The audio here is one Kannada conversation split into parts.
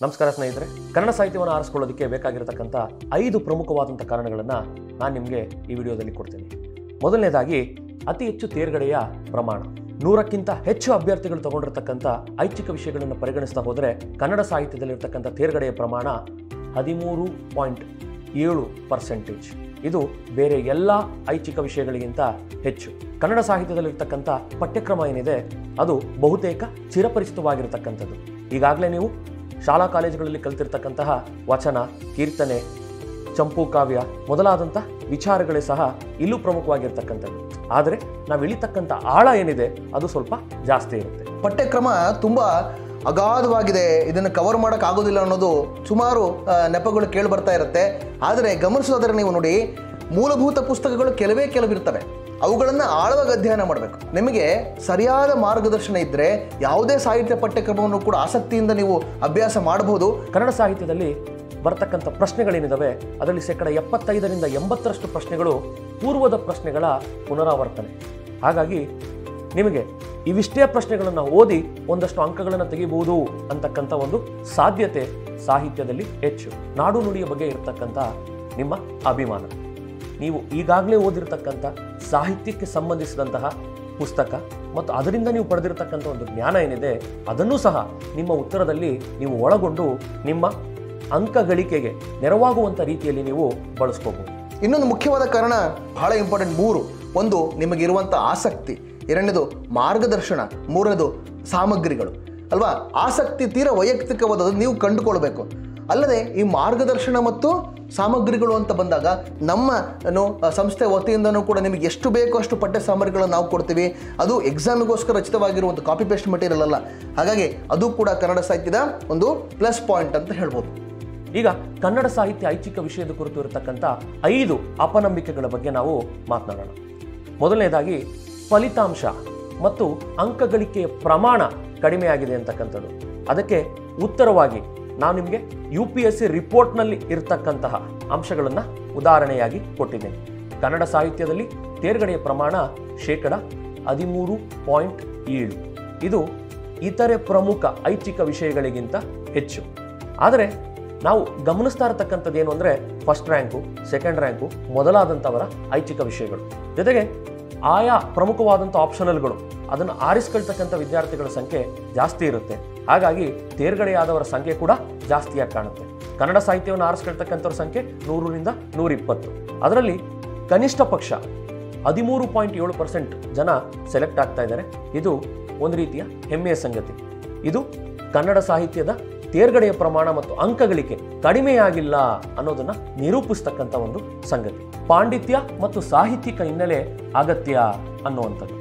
ನಮಸ್ಕಾರ ಸ್ನೇಹಿತರೆ ಕನ್ನಡ ಸಾಹಿತ್ಯವನ್ನು ಆರಿಸ್ಕೊಳ್ಳೋದಕ್ಕೆ ಬೇಕಾಗಿರತಕ್ಕಂಥ ಐದು ಪ್ರಮುಖವಾದಂಥ ಕಾರಣಗಳನ್ನು ನಾನು ನಿಮಗೆ ಈ ವಿಡಿಯೋದಲ್ಲಿ ಕೊಡ್ತೀನಿ ಮೊದಲನೇದಾಗಿ ಅತಿ ಹೆಚ್ಚು ತೇರ್ಗಡೆಯ ಪ್ರಮಾಣ ನೂರಕ್ಕಿಂತ ಹೆಚ್ಚು ಅಭ್ಯರ್ಥಿಗಳು ತಗೊಂಡಿರ್ತಕ್ಕಂಥ ಐಚ್ಛಿಕ ವಿಷಯಗಳನ್ನು ಪರಿಗಣಿಸ್ತಾ ಹೋದರೆ ಕನ್ನಡ ಸಾಹಿತ್ಯದಲ್ಲಿರ್ತಕ್ಕಂಥ ತೇರ್ಗಡೆಯ ಪ್ರಮಾಣ ಹದಿಮೂರು ಪಾಯಿಂಟ್ ಏಳು ಪರ್ಸೆಂಟೇಜ್ ಇದು ಬೇರೆ ಎಲ್ಲ ಐಚ್ಛಿಕ ವಿಷಯಗಳಿಗಿಂತ ಹೆಚ್ಚು ಕನ್ನಡ ಸಾಹಿತ್ಯದಲ್ಲಿರ್ತಕ್ಕಂಥ ಪಠ್ಯಕ್ರಮ ಏನಿದೆ ಅದು ಬಹುತೇಕ ಚಿರಪರಿಚಿತವಾಗಿರತಕ್ಕಂಥದ್ದು ಈಗಾಗಲೇ ನೀವು ಶಾಲಾ ಕಾಲೇಜುಗಳಲ್ಲಿ ಕಲಿತಿರ್ತಕ್ಕಂತಹ ವಚನ ಕೀರ್ತನೆ ಚಂಪು ಕಾವ್ಯ ಮೊದಲಾದಂಥ ವಿಚಾರಗಳೇ ಸಹ ಇಲ್ಲೂ ಪ್ರಮುಖವಾಗಿರ್ತಕ್ಕಂಥದ್ದು ಆದರೆ ನಾವು ಇಳಿತಕ್ಕಂಥ ಆಳ ಏನಿದೆ ಅದು ಸ್ವಲ್ಪ ಜಾಸ್ತಿ ಇರುತ್ತೆ ಪಠ್ಯಕ್ರಮ ತುಂಬ ಅಗಾಧವಾಗಿದೆ ಇದನ್ನು ಕವರ್ ಮಾಡೋಕೆ ಆಗೋದಿಲ್ಲ ಅನ್ನೋದು ಸುಮಾರು ಆ, ನೆಪಗಳು ಕೇಳಿ ಬರ್ತಾ ಇರುತ್ತೆ ಆದರೆ ಗಮನಿಸೋದಾದ್ರೆ ನೀವು ನೋಡಿ ಮೂಲಭೂತ ಪುಸ್ತಕಗಳು ಕೆಲವೇ ಕೆಲವಿರ್ತವೆ ಅವುಗಳನ್ನು ಆಳವಾಗಿ ಅಧ್ಯಯನ ಮಾಡಬೇಕು ನಿಮಗೆ ಸರಿಯಾದ ಮಾರ್ಗದರ್ಶನ ಇದ್ದರೆ ಯಾವುದೇ ಸಾಹಿತ್ಯ ಪಠ್ಯಕ್ರಮವನ್ನು ಕೂಡ ಆಸಕ್ತಿಯಿಂದ ನೀವು ಅಭ್ಯಾಸ ಮಾಡಬಹುದು ಕನ್ನಡ ಸಾಹಿತ್ಯದಲ್ಲಿ ಬರ್ತಕ್ಕಂಥ ಪ್ರಶ್ನೆಗಳೇನಿದಾವೆ ಅದರಲ್ಲಿ ಶೇಕಡ ಎಪ್ಪತ್ತೈದರಿಂದ ಎಂಬತ್ತರಷ್ಟು ಪ್ರಶ್ನೆಗಳು ಪೂರ್ವದ ಪ್ರಶ್ನೆಗಳ ಪುನರಾವರ್ತನೆ ಹಾಗಾಗಿ ನಿಮಗೆ ಇವಿಷ್ಟೇ ಪ್ರಶ್ನೆಗಳನ್ನು ಓದಿ ಒಂದಷ್ಟು ಅಂಕಗಳನ್ನು ತೆಗಿಬಹುದು ಅಂತಕ್ಕಂಥ ಒಂದು ಸಾಧ್ಯತೆ ಸಾಹಿತ್ಯದಲ್ಲಿ ಹೆಚ್ಚು ನಾಡು ನುಡಿಯ ಬಗ್ಗೆ ಇರತಕ್ಕಂಥ ನಿಮ್ಮ ಅಭಿಮಾನ ನೀವು ಈಗಾಗಲೇ ಓದಿರ್ತಕ್ಕಂಥ ಸಾಹಿತ್ಯಕ್ಕೆ ಸಂಬಂಧಿಸಿದಂತಹ ಪುಸ್ತಕ ಮತ್ತು ಅದರಿಂದ ನೀವು ಪಡೆದಿರತಕ್ಕಂಥ ಒಂದು ಜ್ಞಾನ ಏನಿದೆ ಅದನ್ನೂ ಸಹ ನಿಮ್ಮ ಉತ್ತರದಲ್ಲಿ ನೀವು ಒಳಗೊಂಡು ನಿಮ್ಮ ಅಂಕ ಗಳಿಕೆಗೆ ನೆರವಾಗುವಂಥ ರೀತಿಯಲ್ಲಿ ನೀವು ಬಳಸ್ಕೋಬಹುದು ಇನ್ನೊಂದು ಮುಖ್ಯವಾದ ಕಾರಣ ಬಹಳ ಇಂಪಾರ್ಟೆಂಟ್ ಮೂರು ಒಂದು ನಿಮಗಿರುವಂಥ ಆಸಕ್ತಿ ಎರಡನೇದು ಮಾರ್ಗದರ್ಶನ ಮೂರನೇದು ಸಾಮಗ್ರಿಗಳು ಅಲ್ವಾ ಆಸಕ್ತಿ ತೀರ ವೈಯಕ್ತಿಕವಾದದ್ದು ನೀವು ಕಂಡುಕೊಳ್ಬೇಕು ಅಲ್ಲದೆ ಈ ಮಾರ್ಗದರ್ಶನ ಮತ್ತು ಸಾಮಗ್ರಿಗಳು ಅಂತ ಬಂದಾಗ ನಮ್ಮ ಏನು ಆ, ಸಂಸ್ಥೆ ವತಿಯಿಂದನೂ ಕೂಡ ನಿಮಗೆ ಎಷ್ಟು ಬೇಕೋ ಅಷ್ಟು ಪಠ್ಯ ಸಾಮಗ್ರಿಗಳನ್ನು ನಾವು ಕೊಡ್ತೀವಿ ಅದು ಎಕ್ಸಾಮಿಗೋಸ್ಕರ ರಚಿತವಾಗಿರುವಂಥ ಕಾಪಿ ಪೇಸ್ಟ್ ಮೆಟೀರಿಯಲ್ ಅಲ್ಲ ಹಾಗಾಗಿ ಅದು ಕೂಡ ಕನ್ನಡ ಸಾಹಿತ್ಯದ ಒಂದು ಪ್ಲಸ್ ಪಾಯಿಂಟ್ ಅಂತ ಹೇಳ್ಬೋದು ಈಗ ಕನ್ನಡ ಸಾಹಿತ್ಯ ಐಚ್ಛಿಕ ವಿಷಯದ ಕುರಿತು ಇರತಕ್ಕಂಥ ಐದು ಅಪನಂಬಿಕೆಗಳ ಬಗ್ಗೆ ನಾವು ಮಾತನಾಡೋಣ ಮೊದಲನೇದಾಗಿ ಫಲಿತಾಂಶ ಮತ್ತು ಅಂಕಗಳಿಕೆಯ ಪ್ರಮಾಣ ಕಡಿಮೆಯಾಗಿದೆ ಅಂತಕ್ಕಂಥದ್ದು ಅದಕ್ಕೆ ಉತ್ತರವಾಗಿ ನಾನು ನಿಮಗೆ ಯು ಪಿ ಎಸ್ ಸಿ ರಿಪೋರ್ಟ್ನಲ್ಲಿ ಇರತಕ್ಕಂತಹ ಅಂಶಗಳನ್ನು ಉದಾಹರಣೆಯಾಗಿ ಕೊಟ್ಟಿದ್ದೇನೆ ಕನ್ನಡ ಸಾಹಿತ್ಯದಲ್ಲಿ ತೇರ್ಗಡೆಯ ಪ್ರಮಾಣ ಶೇಕಡ ಹದಿಮೂರು ಪಾಯಿಂಟ್ ಏಳು ಇದು ಇತರೆ ಪ್ರಮುಖ ಐಚ್ಛಿಕ ವಿಷಯಗಳಿಗಿಂತ ಹೆಚ್ಚು ಆದರೆ ನಾವು ಗಮನಿಸ್ತಾ ಇರತಕ್ಕಂಥದ್ದು ಏನು ಅಂದರೆ ಫಸ್ಟ್ ರ್ಯಾಂಕು ಸೆಕೆಂಡ್ ರ್ಯಾಂಕು ಮೊದಲಾದಂಥವರ ಐಚ್ಛಿಕ ವಿಷಯಗಳು ಜೊತೆಗೆ ಆಯಾ ಪ್ರಮುಖವಾದಂಥ ಆಪ್ಷನಲ್ಗಳು ಅದನ್ನು ಆರಿಸ್ಕೊಳ್ತಕ್ಕಂಥ ವಿದ್ಯಾರ್ಥಿಗಳ ಸಂಖ್ಯೆ ಜಾಸ್ತಿ ಇರುತ್ತೆ ಹಾಗಾಗಿ ತೇರ್ಗಡೆಯಾದವರ ಸಂಖ್ಯೆ ಕೂಡ ಜಾಸ್ತಿಯಾಗಿ ಕಾಣುತ್ತೆ ಕನ್ನಡ ಸಾಹಿತ್ಯವನ್ನು ಆರಿಸ್ಕೊಳ್ತಕ್ಕಂಥವ್ರ ಸಂಖ್ಯೆ ನೂರರಿಂದ ನೂರಿಪ್ಪತ್ತು ಅದರಲ್ಲಿ ಕನಿಷ್ಠ ಪಕ್ಷ ಹದಿಮೂರು ಪಾಯಿಂಟ್ ಏಳು ಪರ್ಸೆಂಟ್ ಜನ ಸೆಲೆಕ್ಟ್ ಆಗ್ತಾ ಇದ್ದಾರೆ ಇದು ಒಂದು ರೀತಿಯ ಹೆಮ್ಮೆಯ ಸಂಗತಿ ಇದು ಕನ್ನಡ ಸಾಹಿತ್ಯದ ತೇರ್ಗಡೆಯ ಪ್ರಮಾಣ ಮತ್ತು ಅಂಕಗಳಿಕೆ ಕಡಿಮೆಯಾಗಿಲ್ಲ ಅನ್ನೋದನ್ನ ನಿರೂಪಿಸ್ತಕ್ಕಂಥ ಒಂದು ಸಂಗತಿ ಪಾಂಡಿತ್ಯ ಮತ್ತು ಸಾಹಿತ್ಯಿಕ ಹಿನ್ನೆಲೆ ಅಗತ್ಯ ಅನ್ನುವಂಥದ್ದು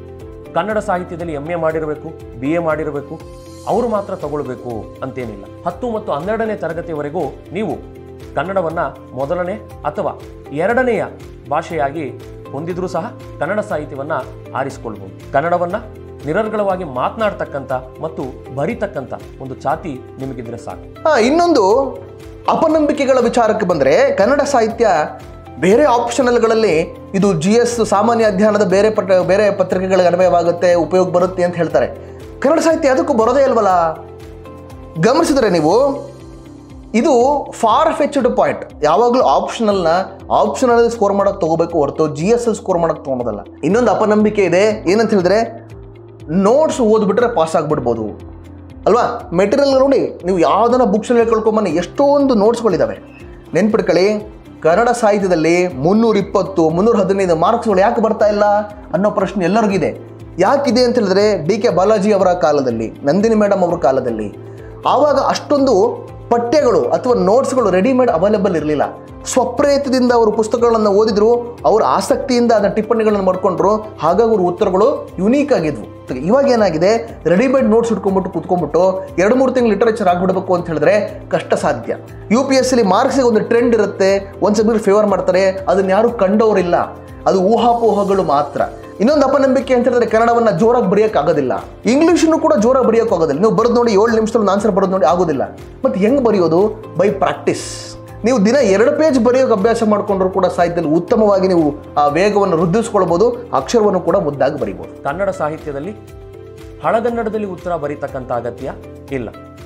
ಕನ್ನಡ ಸಾಹಿತ್ಯದಲ್ಲಿ ಎಂ ಎ ಮಾಡಿರಬೇಕು ಬಿ ಎ ಮಾಡಿರಬೇಕು ಅವರು ಮಾತ್ರ ತಗೊಳ್ಬೇಕು ಅಂತೇನಿಲ್ಲ ಹತ್ತು ಮತ್ತು ಹನ್ನೆರಡನೇ ತರಗತಿಯವರೆಗೂ ನೀವು ಕನ್ನಡವನ್ನ ಮೊದಲನೇ ಅಥವಾ ಎರಡನೆಯ ಭಾಷೆಯಾಗಿ ಹೊಂದಿದ್ರೂ ಸಹ ಕನ್ನಡ ಸಾಹಿತ್ಯವನ್ನ ಆರಿಸಿಕೊಳ್ಬಹುದು ಕನ್ನಡವನ್ನ ನಿರರ್ಗಳವಾಗಿ ಮಾತನಾಡ್ತಕ್ಕಂಥ ಮತ್ತು ಬರಿತಕ್ಕಂಥ ಒಂದು ಛಾತಿ ನಿಮಗಿದ್ರೆ ಸಾಕು ಆ, ಇನ್ನೊಂದು ಅಪನಂಬಿಕೆಗಳ ವಿಚಾರಕ್ಕೆ ಬಂದರೆ ಕನ್ನಡ ಸಾಹಿತ್ಯ ಬೇರೆ ಆಪ್ಷನಲ್ಗಳಲ್ಲಿ ಇದು ಜಿ ಎಸ್ ಸಾಮಾನ್ಯ ಅಧ್ಯಯನದ ಬೇರೆ ಪಟ ಬೇರೆ ಪತ್ರಿಕೆಗಳಿಗೆ ಅನ್ವಯವಾಗುತ್ತೆ ಉಪಯೋಗ ಬರುತ್ತೆ ಅಂತ ಹೇಳ್ತಾರೆ ಕನ್ನಡ ಸಾಹಿತ್ಯ ಅದಕ್ಕೂ ಬರೋದೇ ಇಲ್ವಲ್ಲ ಗಮನಿಸಿದ್ರೆ ನೀವು ಇದು ಫಾರ್ ಫೆಚ್ಡ್ ಪಾಯಿಂಟ್ ಯಾವಾಗಲೂ ಆಪ್ಷನಲ್ನ ಆಪ್ಷನಲ್ ಸ್ಕೋರ್ ಮಾಡೋಕೆ ತಗೋಬೇಕು ಹೊರತು ಜಿ ಎಸ್ ಎಲ್ ಸ್ಕೋರ್ ಮಾಡೋಕೆ ತೊಗೊಳೋದಲ್ಲ ಇನ್ನೊಂದು ಅಪನಂಬಿಕೆ ಇದೆ ಏನಂತ ಹೇಳಿದ್ರೆ ನೋಟ್ಸ್ ಓದ್ಬಿಟ್ರೆ ಪಾಸ್ ಆಗ್ಬಿಡ್ಬೋದು ಅಲ್ವಾ ಮೆಟೀರಿಯಲ್ ನೋಡಿ ನೀವು ಯಾವುದನ್ನ ಬುಕ್ಸಲ್ಲಿ ಕಳ್ಕೊಂಬನ್ನಿ ಎಷ್ಟೊಂದು ನೋಟ್ಸ್ಗಳಿದ್ದಾವೆ ನೆನ್ಪಿಟ್ಕೊಳ್ಳಿ ಕನ್ನಡ ಸಾಹಿತ್ಯದಲ್ಲಿ ಮುನ್ನೂರ ಇಪ್ಪತ್ತು ಮುನ್ನೂರ ಹದಿನೈದು ಮಾರ್ಕ್ಸ್ಗಳು ಯಾಕೆ ಬರ್ತಾ ಇಲ್ಲ ಅನ್ನೋ ಪ್ರಶ್ನೆ ಎಲ್ಲರಿಗಿದೆ ಯಾಕಿದೆ ಅಂತ ಹೇಳಿದ್ರೆ ಡಿ ಕೆ ಬಾಲಾಜಿ ಅವರ ಕಾಲದಲ್ಲಿ ನಂದಿನಿ ಮೇಡಮ್ ಅವರ ಕಾಲದಲ್ಲಿ ಆವಾಗ ಅಷ್ಟೊಂದು ಪಠ್ಯಗಳು ಅಥವಾ ನೋಟ್ಸ್ಗಳು ರೆಡಿಮೇಡ್ ಅವೈಲೇಬಲ್ ಇರಲಿಲ್ಲ ಸ್ವಪ್ರೇತದಿಂದ ಅವರು ಪುಸ್ತಕಗಳನ್ನು ಓದಿದ್ರು ಅವ್ರ ಆಸಕ್ತಿಯಿಂದ ಅದನ್ನ ಟಿಪ್ಪಣಿಗಳನ್ನು ಮಾಡ್ಕೊಂಡ್ರು ಹಾಗಾಗಿ ಅವ್ರ ಉತ್ತರಗಳು ಯುನೀಕ್ ಆಗಿದ್ವು ಇವಾಗ ಏನಾಗಿದೆ ರೆಡಿಮೇಡ್ ನೋಟ್ಸ್ ಇಟ್ಕೊಂಡ್ಬಿಟ್ಟು ಕುತ್ಕೊಂಡ್ಬಿಟ್ಟು ಎರಡು ಮೂರು ತಿಂಗಳು ಲಿಟರೇಚರ್ ಆಗ್ಬಿಡ್ಬೇಕು ಅಂತ ಹೇಳಿದ್ರೆ ಕಷ್ಟ ಸಾಧ್ಯ ಯು ಪಿ ಎಸ್ ಸಿ ಮಾರ್ಕ್ಸಿಗೆ ಒಂದು ಟ್ರೆಂಡ್ ಇರುತ್ತೆ ಒಂದು ಸಬ್ಜೆಕ್ಟ್ ಫೇವರ್ ಮಾಡ್ತಾರೆ ಅದನ್ನ ಯಾರು ಕಂಡವರಿಲ್ಲ ಅದು ಊಹಾಪೋಹಗಳು ಮಾತ್ರ ಇನ್ನೊಂದು ಅಪನಂಬಿಕೆ ಅಂತ ಹೇಳಿದ್ರೆ ಕನ್ನಡವನ್ನ ಜೋರಾಗಿ ಬರೆಯೋಕ್ಕಾಗೋದಿಲ್ಲ ಇಂಗ್ಲೀಷನ್ನು ಕೂಡ ಜೋರಾಗಿ ಬರೆಯೋಕ್ಕಾಗೋದಿಲ್ಲ ನೀವು ಬರೋದು ನೋಡಿ ಏಳು ನಿಮಿಷದಲ್ಲಿ ಒಂದು ಆನ್ಸರ್ ಬರೋದು ನೋಡಿ ಆಗೋದಿಲ್ಲ ಮತ್ತು ಹೆಂಗೆ ಬರೆಯೋದು ಬೈ ಪ್ರಾಕ್ಟೀಸ್ ನೀವು ದಿನ ಎರಡು ಪೇಜ್ ಬರೆಯೋಕೆ ಅಭ್ಯಾಸ ಮಾಡಿಕೊಂಡ್ರು ಕೂಡ ಸಾಹಿತ್ಯದಲ್ಲಿ ಉತ್ತಮವಾಗಿ ನೀವು ಆ ವೇಗವನ್ನು ವೃದ್ಧಿಸ್ಕೊಳ್ಬೋದು ಅಕ್ಷರವನ್ನು ಕೂಡ ಮುದ್ದಾಗಿ ಬರೀಬೋದು ಕನ್ನಡ ಸಾಹಿತ್ಯದಲ್ಲಿ ಹಳಗನ್ನಡದಲ್ಲಿ ಉತ್ತರ ಬರೀತಕ್ಕಂಥ ಅಗತ್ಯ ಇಲ್ಲ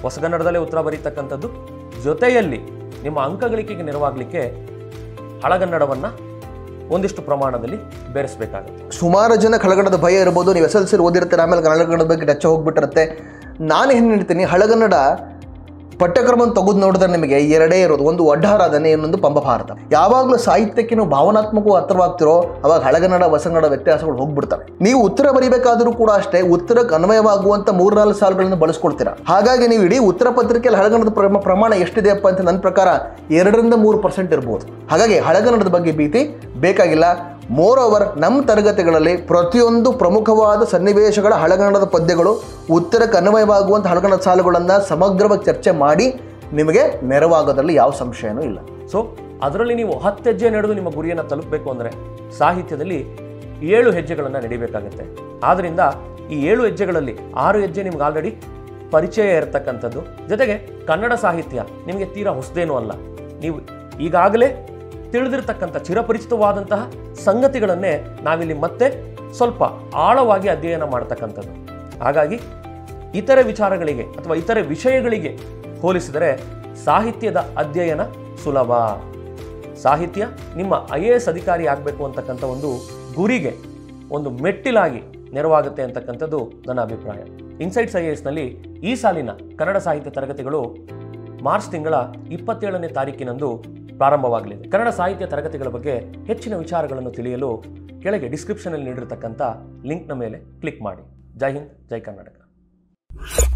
ಹೊಸಗನ್ನಡದಲ್ಲೇ ಉತ್ತರ ಬರೀತಕ್ಕಂಥದ್ದು ಜೊತೆಯಲ್ಲಿ ನಿಮ್ಮ ಅಂಕಗಳಿಕೆಗೆ ನೆರವಾಗಲಿಕ್ಕೆ ಹಳಗನ್ನಡವನ್ನು ಒಂದಿಷ್ಟು ಪ್ರಮಾಣದಲ್ಲಿ ಬೆರೆಸಬೇಕಾಗುತ್ತೆ ಸುಮಾರು ಜನ ಹಳಗನ್ನಡದ ಭಯ ಇರ್ಬೋದು ನೀವು ಎಸ್ ಎಲ್ ಸಿ ಓದಿರ್ತೀರ ಆಮೇಲೆ ಹಳಗನ್ನಡದ ಬಗ್ಗೆ ಟಚ್ ಹೋಗ್ಬಿಟ್ಟಿರುತ್ತೆ ನಾನು ಏನು ಹೇಳ್ತೀನಿ ಹಳಗನ್ನಡ ಪಠ್ಯಕ್ರಮವನ್ನು ತೆಗೆದು ನೋಡಿದ್ರೆ ನಿಮಗೆ ಎರಡೇ ಇರೋದು ಒಂದು ಒಡ್ಡಾರಾಧನೆ ಇನ್ನೊಂದು ಪಂಪ ಭಾರತ ಯಾವಾಗಲೂ ಸಾಹಿತ್ಯಕ್ಕೆ ನೀವು ಭಾವನಾತ್ಮಕವಾಗಿ ಹತ್ತಿರವಾಗ್ತಿರೋ ಅವಾಗ ಹಳಗನ್ನಡ ಹೊಸಗನ್ನಡ ವ್ಯತ್ಯಾಸಗಳು ಹೋಗ್ಬಿಡ್ತವೆ ನೀವು ಉತ್ತರ ಬರೀಬೇಕಾದ್ರೂ ಕೂಡ ಅಷ್ಟೇ ಉತ್ತರಕ್ಕೆ ಅನ್ವಯವಾಗುವಂತ ಮೂರ್ನಾಲ್ಕು ಸಾಲುಗಳನ್ನು ಬಳಸ್ಕೊಳ್ತೀರಾ ಹಾಗಾಗಿ ನೀವು ಇಡೀ ಉತ್ತರ ಪತ್ರಿಕೆಯಲ್ಲಿ ಹಳಗನ್ನಡದ ಪ್ರಮ- ಪ್ರಮಾಣ ಎಷ್ಟಿದೆಯಪ್ಪ ಅಂತ ನನ್ನ ಪ್ರಕಾರ ಎರಡರಿಂದ ಮೂರು ಪರ್ಸೆಂಟ್ ಇರ್ಬೋದು ಹಾಗಾಗಿ ಹಳಗನ್ನಡದ ಬಗ್ಗೆ ಭೀತಿ ಬೇಕಾಗಿಲ್ಲ ಮೋರ್ ಓವರ್ ನಮ್ಮ ತರಗತಿಗಳಲ್ಲಿ ಪ್ರತಿಯೊಂದು ಪ್ರಮುಖವಾದ ಸನ್ನಿವೇಶಗಳ ಹಳಗನ್ನಡದ ಪದ್ಯಗಳು ಉತ್ತರಕ್ಕೆ ಅನ್ವಯವಾಗುವಂಥ ಹಳಗನ್ನಡ ಸಾಲುಗಳನ್ನು ಸಮಗ್ರವಾಗಿ ಚರ್ಚೆ ಮಾಡಿ ನಿಮಗೆ ನೆರವಾಗೋದ್ರಲ್ಲಿ ಯಾವ ಸಂಶಯನೂ ಇಲ್ಲ ಸೊ ಅದರಲ್ಲಿ ನೀವು ಹತ್ತು ಹೆಜ್ಜೆ ನಡೆದು ನಿಮ್ಮ ಗುರಿಯನ್ನು ತಲುಪಬೇಕು ಅಂದರೆ ಸಾಹಿತ್ಯದಲ್ಲಿ ಏಳು ಹೆಜ್ಜೆಗಳನ್ನು ನಡಿಬೇಕಾಗುತ್ತೆ ಆದ್ದರಿಂದ ಈ ಏಳು ಹೆಜ್ಜೆಗಳಲ್ಲಿ ಆರು ಹೆಜ್ಜೆ ನಿಮ್ಗೆ ಆಲ್ರೆಡಿ ಪರಿಚಯ ಇರತಕ್ಕಂಥದ್ದು ಜೊತೆಗೆ ಕನ್ನಡ ಸಾಹಿತ್ಯ ನಿಮಗೆ ತೀರಾ ಹೊಸದೇನೂ ಅಲ್ಲ ನೀವು ಈಗಾಗಲೇ ತಿಳಿದಿರ್ತಕ್ಕಂಥ ಚಿರಪರಿಚಿತವಾದಂತಹ ಸಂಗತಿಗಳನ್ನೇ ನಾವಿಲ್ಲಿ ಮತ್ತೆ ಸ್ವಲ್ಪ ಆಳವಾಗಿ ಅಧ್ಯಯನ ಮಾಡ್ತಕ್ಕಂಥದ್ದು ಹಾಗಾಗಿ ಇತರೆ ವಿಚಾರಗಳಿಗೆ ಅಥವಾ ಇತರೆ ವಿಷಯಗಳಿಗೆ ಹೋಲಿಸಿದರೆ ಸಾಹಿತ್ಯದ ಅಧ್ಯಯನ ಸುಲಭ ಸಾಹಿತ್ಯ ನಿಮ್ಮ ಐ ಎ ಎಸ್ ಅಧಿಕಾರಿ ಆಗಬೇಕು ಅಂತಕ್ಕಂಥ ಒಂದು ಗುರಿಗೆ ಒಂದು ಮೆಟ್ಟಿಲಾಗಿ ನೆರವಾಗುತ್ತೆ ಅಂತಕ್ಕಂಥದ್ದು ನನ್ನ ಅಭಿಪ್ರಾಯ ಇನ್ಸೈಟ್ಸ್ ಐ ಎ ಎಸ್ನಲ್ಲಿ ಈ ಸಾಲಿನ ಕನ್ನಡ ಸಾಹಿತ್ಯ ತರಗತಿಗಳು ಮಾರ್ಚ್ ತಿಂಗಳ ಇಪ್ಪತ್ತೇಳನೇ ತಾರೀಕಿನಂದು ಪ್ರಾರಂಭವಾಗಲಿದೆ ಕನ್ನಡ ಸಾಹಿತ್ಯ ತರಗತಿಗಳ ಬಗ್ಗೆ ಹೆಚ್ಚಿನ ವಿಚಾರಗಳನ್ನು ತಿಳಿಯಲು ಕೆಳಗೆ ಡಿಸ್ಕ್ರಿಪ್ಷನಲ್ಲಿ ನೀಡಿರತಕ್ಕಂಥ ಲಿಂಕ್ನ ಮೇಲೆ ಕ್ಲಿಕ್ ಮಾಡಿ ಜೈ ಹಿಂದ್ ಜೈ ಕರ್ನಾಟಕ